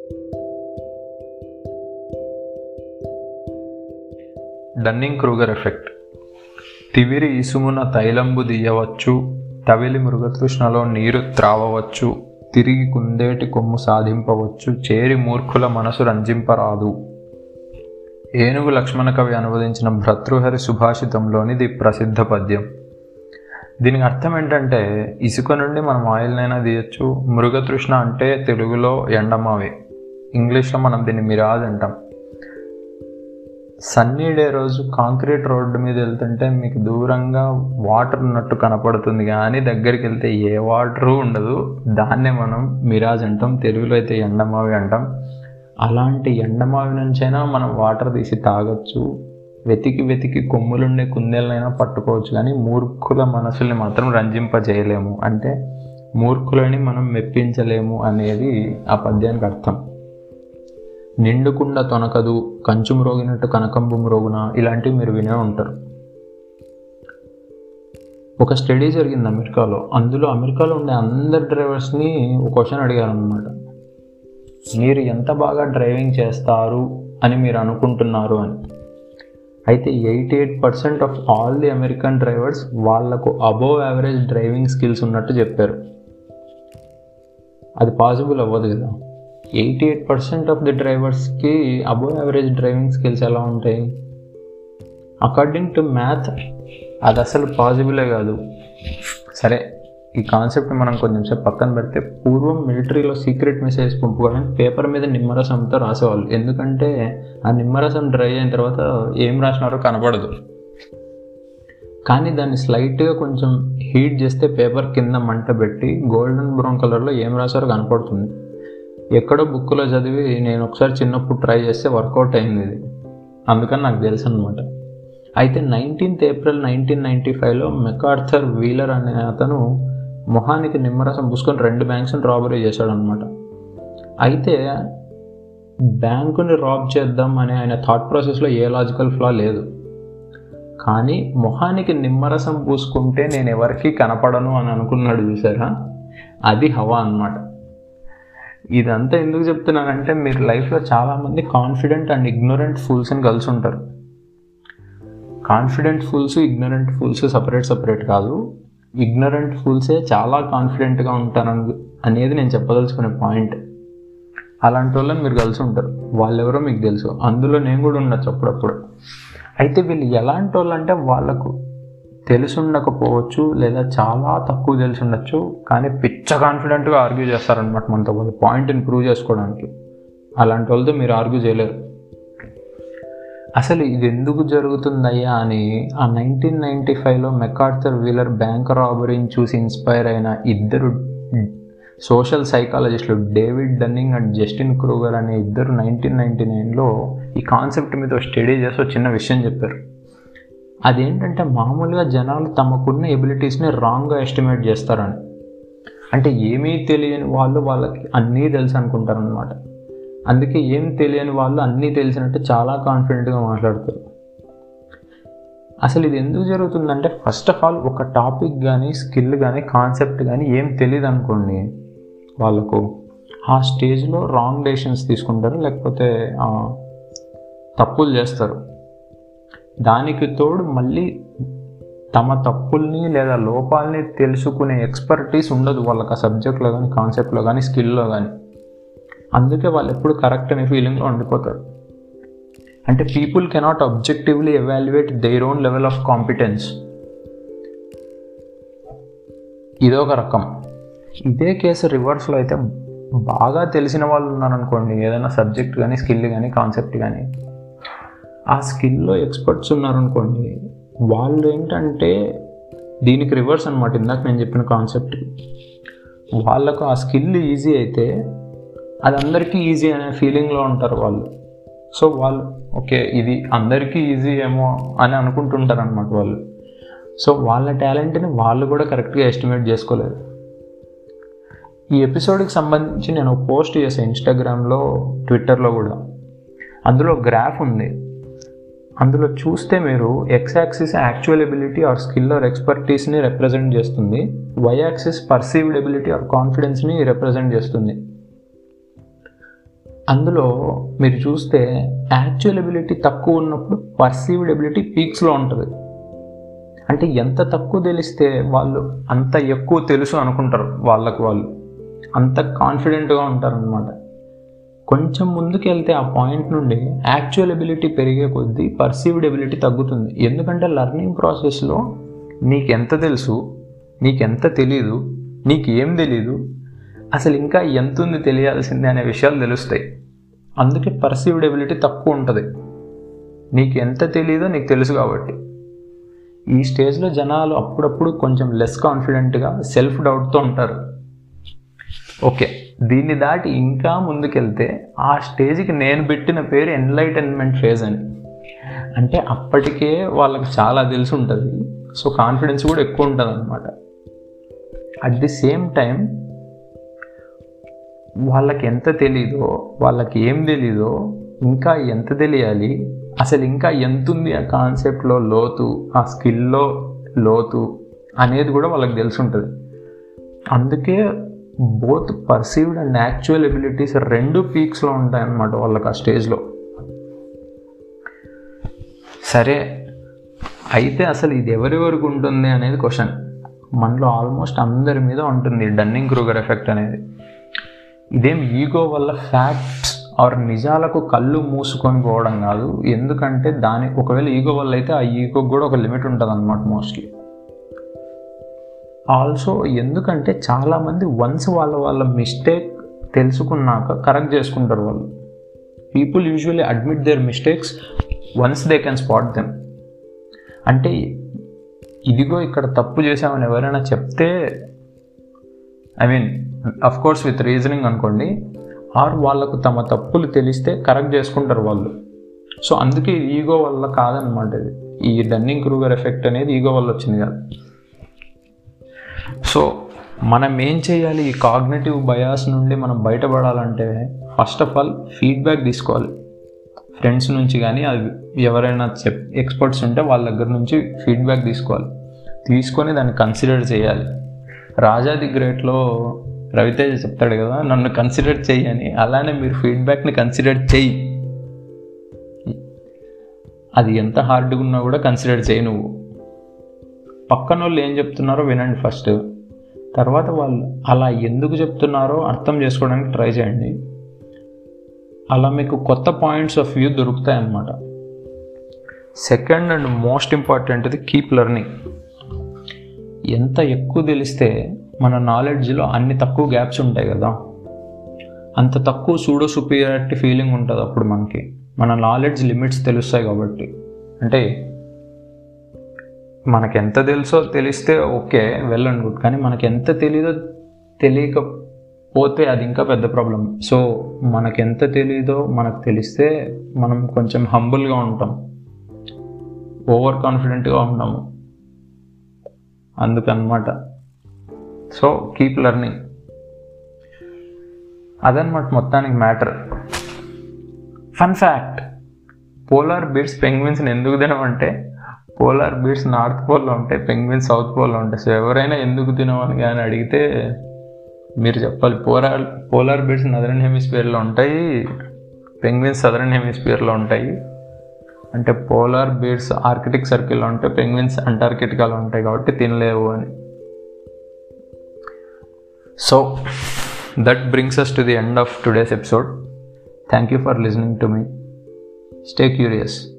dunning Kruger effect తివిరి ఇసుమున తైలంబు దియ్యవచ్చు తవిలి మృగతృష్ణలో నీరు త్రావవచ్చు తిరిగి కుందేటి కొమ్ము సాధింపవచ్చు చేరి మూర్ఖుల మనసు రంజింపరాదు ఏనుగు లక్ష్మణ కవి అనువదించిన భర్తృహరి సుభాషితంలోనిది ప్రసిద్ధ పద్యం దీనికి అర్థం ఏంటంటే ఇసుక నుండి మనం ఆయిల్నైనా తీయచ్చు మృగతృష్ణ అంటే తెలుగులో ఎండమావి ఇంగ్లీష్లో మనం దీన్ని మిరాజ్ అంటాం సన్నీ డే రోజు కాంక్రీట్ రోడ్డు మీద వెళ్తుంటే మీకు దూరంగా వాటర్ ఉన్నట్టు కనపడుతుంది కానీ దగ్గరికి వెళ్తే ఏ వాటరు ఉండదు దాన్నే మనం మిరాజ్ అంటాం తెలుగులో అయితే ఎండమావి అంటాం అలాంటి ఎండమావి నుంచైనా మనం వాటర్ తీసి తాగొచ్చు వెతికి వెతికి కొమ్ములుండే కుందేలనైనా పట్టుకోవచ్చు కానీ మూర్ఖుల మనసుల్ని మాత్రం రంజింపజేయలేము అంటే మూర్ఖులని మనం మెప్పించలేము అనేది ఆ పద్యానికి అర్థం నిండుకుండా తొనకదు కంచు మ్రోగినట్టు కనకంబు మ్రోగున ఇలాంటివి మీరు వినే ఉంటారు ఒక స్టడీ జరిగింది అమెరికాలో అందులో అమెరికాలో ఉండే అందరు డ్రైవర్స్ని ఒక క్వశ్చన్ అడిగారనమాట మీరు ఎంత బాగా డ్రైవింగ్ చేస్తారు అని మీరు అనుకుంటున్నారు అని అయితే eighty eight percent of all the American drivers వాళ్లకు అబోవ్ యావరేజ్ డ్రైవింగ్ స్కిల్స్ ఉన్నట్టు చెప్పారు అది పాసిబుల్ అవ్వదు కదా eighty eight percent of the డ్రైవర్స్కి అబోవ్ యావరేజ్ డ్రైవింగ్ స్కిల్స్ ఎలా ఉంటాయి అకార్డింగ్ టు మ్యాథ్ అది అసలు పాసిబులే కాదు సరే ఈ కాన్సెప్ట్ మనం కొంచెం సేపు పక్కన పెడితే పూర్వం మిలిటరీలో సీక్రెట్ మెసేజ్ పంపుకోవడానికి పేపర్ మీద నిమ్మరసంతో రాసేవాళ్ళు ఎందుకంటే ఆ నిమ్మరసం డ్రై అయిన తర్వాత ఏం రాసినారో కనపడదు కానీ దాన్ని స్లైట్గా కొంచెం హీట్ చేస్తే పేపర్ కింద మంట పెట్టి గోల్డెన్ బ్రౌన్ కలర్లో ఏం రాసారో కనపడుతుంది ఎక్కడో బుక్లో చదివి నేను ఒకసారి చిన్నప్పుడు ట్రై చేస్తే వర్కౌట్ అయింది ఇది అందుకని నాకు తెలుసు అనమాట అయితే నైన్టీన్త్ ఏప్రిల్ నైన్టీన్ నైంటీ ఫైవ్లో మెకార్థర్ వీలర్ అనే అతను మొహానికి నిమ్మరసం పూసుకొని రెండు బ్యాంక్స్ని రాబరీ చేశాడనమాట అయితే బ్యాంకుని రాబ్ చేద్దాం అనే ఆయన థాట్ ప్రాసెస్లో ఏ లాజికల్ ఫ్లా లేదు కానీ మొహానికి నిమ్మరసం పూసుకుంటే నేను ఎవరికి కనపడను అని అనుకున్నాడు చూసారా అది హవా అనమాట ఇదంతా ఎందుకు చెప్తున్నానంటే మీరు లైఫ్లో చాలామంది కాన్ఫిడెంట్ అండ్ ఇగ్నోరెంట్ ఫూల్స్ని కలిసి ఉంటారు confident fools ignorant fools separate separate కాదు ఇగ్నరెంట్ ఫూల్సే చాలా కాన్ఫిడెంట్గా ఉంటారు అనేది నేను చెప్పదలుచుకునే పాయింట్ అలాంటి వాళ్ళని మీరు కలిసి ఉంటారు వాళ్ళెవరో మీకు తెలుసు అందులో నేను కూడా ఉండొచ్చు అప్పుడప్పుడు అయితే వీళ్ళు ఎలాంటి వాళ్ళు అంటే వాళ్ళకు తెలిసి ఉండకపోవచ్చు లేదా చాలా తక్కువ తెలిసి ఉండొచ్చు కానీ పిచ్చ కాన్ఫిడెంట్గా ఆర్గ్యూ చేస్తారనమాట మనతో వాళ్ళ పాయింట్ని ప్రూవ్ చేసుకోవడానికి అలాంటి వాళ్ళతో మీరు ఆర్గ్యూ చేయలేరు అసలు ఇది ఎందుకు జరుగుతుందయ్యా అని ఆ నైన్టీన్ నైంటీ ఫైవ్లో మెకార్థర్ వీలర్ బ్యాంక్ రాబరీని చూసి ఇన్స్పైర్ అయిన ఇద్దరు సోషల్ సైకాలజిస్టులు David Dunning and Justin Kruger అనే ఇద్దరు నైన్టీన్ నైంటీ నైన్లో ఈ కాన్సెప్ట్ మీద స్టడీ చేసి ఒక చిన్న విషయం చెప్పారు అదేంటంటే మామూలుగా జనాలు తమకున్న ఎబిలిటీస్ని రాంగ్గా ఎస్టిమేట్ చేస్తారని అంటే ఏమీ తెలియని వాళ్ళు వాళ్ళకి అన్నీ తెలుసు అనుకుంటారనమాట అందుకే ఏం తెలియని వాళ్ళు అన్నీ తెలిసినట్టు చాలా కాన్ఫిడెంట్గా మాట్లాడతారు అసలు ఇది ఎందుకు జరుగుతుందంటే ఫస్ట్ ఆఫ్ ఆల్ ఒక టాపిక్ కానీ స్కిల్ కానీ కాన్సెప్ట్ కానీ ఏం తెలియదు అనుకోండి వాళ్ళకు ఆ స్టేజ్లో రాంగ్ డెసిషన్స్ తీసుకుంటారు లేకపోతే తప్పులు చేస్తారు దానికి తోడు మళ్ళీ తమ తప్పుల్ని లేదా లోపాలని తెలుసుకునే ఎక్స్పర్టీస్ ఉండదు వాళ్ళకి ఆ సబ్జెక్ట్లో కానీ కాన్సెప్ట్లో కానీ స్కిల్లో కానీ అందుకే వాళ్ళు ఎప్పుడు కరెక్ట్ అనే ఫీలింగ్లో ఉండిపోతారు అంటే people cannot objectively evaluate their own level of competence ఇదొక రకం ఇదే కేసు రివర్స్లో అయితే బాగా తెలిసిన వాళ్ళు ఉన్నారనుకోండి ఏదైనా సబ్జెక్ట్ కానీ స్కిల్ కానీ కాన్సెప్ట్ కానీ ఆ స్కిల్లో ఎక్స్పర్ట్స్ ఉన్నారనుకోండి వాళ్ళు ఏంటంటే దీనికి రివర్స్ అనమాట ఇందాక నేను చెప్పిన కాన్సెప్ట్ వాళ్ళకు ఆ స్కిల్ ఈజీ అయితే అది అందరికీ ఈజీ అనే ఫీలింగ్లో ఉంటారు వాళ్ళు సో వాళ్ళు ఓకే ఇది అందరికీ ఈజీ ఏమో అని అనుకుంటుంటారు అనమాట వాళ్ళు సో వాళ్ళ టాలెంట్ని వాళ్ళు కూడా కరెక్ట్గా ఎస్టిమేట్ చేసుకోలేరు ఈ ఎపిసోడ్కి సంబంధించి నేను పోస్ట్ చేశాను ఇన్స్టాగ్రామ్లో ట్విట్టర్లో కూడా అందులో గ్రాఫ్ ఉంది అందులో చూస్తే మీరు X axis actual ability or skill or ఎక్స్పర్టీస్ని రిప్రజెంట్ చేస్తుంది Y axis perceived ability or కాన్ఫిడెన్స్ని రిప్రజెంట్ చేస్తుంది అందులో మీరు చూస్తే యాక్చువల్ ఎబిలిటీ తక్కువ ఉన్నప్పుడు పర్సీవ్డ్ ఎబిలిటీ పీక్స్లో ఉంటుంది అంటే ఎంత తక్కువ తెలిస్తే వాళ్ళు అంత ఎక్కువ తెలుసు అనుకుంటారు వాళ్ళకు వాళ్ళు అంత కాన్ఫిడెంట్గా ఉంటారు అనమాట కొంచెం ముందుకు వెళ్తే ఆ పాయింట్ నుండి యాక్చువల్ ఎబిలిటీ పెరిగే కొద్దీ పర్సీవ్డ్ ఎబిలిటీ తగ్గుతుంది ఎందుకంటే లర్నింగ్ ప్రాసెస్లో నీకు ఎంత తెలుసు నీకు ఎంత తెలీదు నీకు ఏం తెలీదు అసలు ఇంకా ఎంత ఉంది తెలియాల్సిందే అనే విషయాలు తెలుస్తాయి అందుకే పర్సీవ్డ్ ఎబిలిటీ తక్కువ ఉంటుంది నీకు ఎంత తెలీదో నీకు తెలుసు కాబట్టి ఈ స్టేజ్లో జనాలు అప్పుడప్పుడు కొంచెం లెస్ కాన్ఫిడెంట్గా సెల్ఫ్ డౌట్తో ఉంటారు ఓకే దీన్ని దాటి ఇంకా ముందుకెళ్తే ఆ స్టేజ్కి నేను పెట్టిన పేరు ఎన్లైటన్మెంట్ ఫేజ్ అని అంటే అప్పటికే వాళ్ళకి చాలా తెలిసి ఉంటుంది సో కాన్ఫిడెన్స్ కూడా ఎక్కువ ఉంటుంది అనమాట అట్ ది సేమ్ టైం వాళ్ళకి ఎంత తెలీదో వాళ్ళకి ఏం తెలీదో ఇంకా ఎంత తెలియాలి అసలు ఇంకా ఎంత ఉంది ఆ కాన్సెప్ట్లో లోతు ఆ స్కిల్లో లోతు అనేది కూడా వాళ్ళకి తెలిసి ఉంటుంది అందుకే both perceived and actual abilities రెండు పీక్స్లో ఉంటాయన్నమాట వాళ్ళకి ఆ స్టేజ్లో సరే అయితే అసలు ఇది ఎవరి వరకు ఉంటుంది అనేది క్వశ్చన్ మనలో ఆల్మోస్ట్ అందరి మీద ఉంటుంది డన్నింగ్ క్రూగర్ ఎఫెక్ట్ అనేది ఇదేం ఈగో వల్ల ఫ్యాక్ట్స్ ఆర్ నిజాలకు కళ్ళు మూసుకొని పోవడం కాదు ఎందుకంటే దాని ఒకవేళ ఈగో వల్ల అయితే ఆ ఈగోకి కూడా ఒక లిమిట్ ఉంటుంది అనమాట మోస్ట్లీ ఆల్సో ఎందుకంటే చాలామంది వన్స్ వాళ్ళ వాళ్ళ మిస్టేక్ తెలుసుకున్నాక కరెక్ట్ చేసుకుంటారు వాళ్ళు people usually admit their mistakes once they can spot them అంటే ఇదిగో ఇక్కడ తప్పు చేసామని ఎవరైనా చెప్తే I mean of course with reasoning అనుకోండి ఆర్ వాళ్ళకు తమ తప్పులు తెలిస్తే కరెక్ట్ చేసుకుంటారు వాళ్ళు సో అందుకే ఈగో వల్ల కాదనమాట ఇది ఈ డన్నింగ్ క్రూగర్ ఎఫెక్ట్ అనేది ఈగో వల్ల వచ్చింది కాదు సో మనం ఏం చేయాలి ఈ కాగ్నేటివ్ బయాస్ నుండి మనం బయటపడాలంటే ఫస్ట్ ఆఫ్ ఆల్ ఫీడ్బ్యాక్ తీసుకోవాలి ఫ్రెండ్స్ నుంచి కానీ అది ఎవరైనా చెప్ ఎక్స్పర్ట్స్ ఉంటే వాళ్ళ దగ్గర నుంచి ఫీడ్బ్యాక్ తీసుకోవాలి తీసుకొని దాన్ని కన్సిడర్ చేయాలి రాజా ది గ్రేట్లో రవితేజ చెప్తాడు కదా నన్ను కన్సిడర్ చెయ్యి అని అలానే మీరు ఫీడ్బ్యాక్ని కన్సిడర్ చెయ్యి అది ఎంత హార్డ్గా ఉన్నా కూడా కన్సిడర్ చేయి నువ్వు పక్కన వాళ్ళు ఏం చెప్తున్నారో వినండి ఫస్ట్ తర్వాత వాళ్ళు అలా ఎందుకు చెప్తున్నారో అర్థం చేసుకోవడానికి ట్రై చేయండి అలా మీకు కొత్త పాయింట్స్ ఆఫ్ వ్యూ దొరుకుతాయి అన్నమాట సెకండ్ అండ్ మోస్ట్ ఇంపార్టెంట్ ఇది కీప్ లెర్నింగ్ ఎంత ఎక్కువ తెలిస్తే మన నాలెడ్జ్లో అన్ని తక్కువ గ్యాప్స్ ఉంటాయి కదా అంత తక్కువ సూడో సుపీరియారిటీ ఫీలింగ్ ఉంటుంది అప్పుడు మనకి మన నాలెడ్జ్ లిమిట్స్ తెలుస్తాయి కాబట్టి అంటే మనకి ఎంత తెలుసో తెలిస్తే ఓకే వెల్ అండ్ గుడ్ కానీ మనకి ఎంత తెలీదో తెలియకపోతే అది ఇంకా పెద్ద ప్రాబ్లం సో మనకి ఎంత తెలీదో మనకు తెలిస్తే మనం కొంచెం హంబుల్గా ఉంటాం ఓవర్ కాన్ఫిడెంట్గా ఉంటాము అందుకనమాట సో కీప్ లెర్నింగ్ అదనమాట మొత్తానికి matter fun fact polar bears పెంగ్విన్స్ని ఎందుకు తినమంటే పోలార్ బీడ్స్ నార్త్ పోల్లో ఉంటాయి పెంగ్విన్స్ సౌత్ పోల్లో ఉంటాయి సో ఎవరైనా ఎందుకు తినమని కానీ అడిగితే మీరు చెప్పాలి పోలార్ పోలార్ బీడ్స్ నదరన్ హెమిస్పియర్లో ఉంటాయి పెంగ్విన్స్ సదరన్ హెమిస్పియర్లో ఉంటాయి అంటే పోలార్ బీడ్స్ ఆర్కిటిక్ సర్కిల్లో ఉంటాయి పెంగ్విన్స్ అంటార్కిటికాలో ఉంటాయి కాబట్టి తినలేవు అని so that brings us to the end of today's episode thank you for listening to me stay curious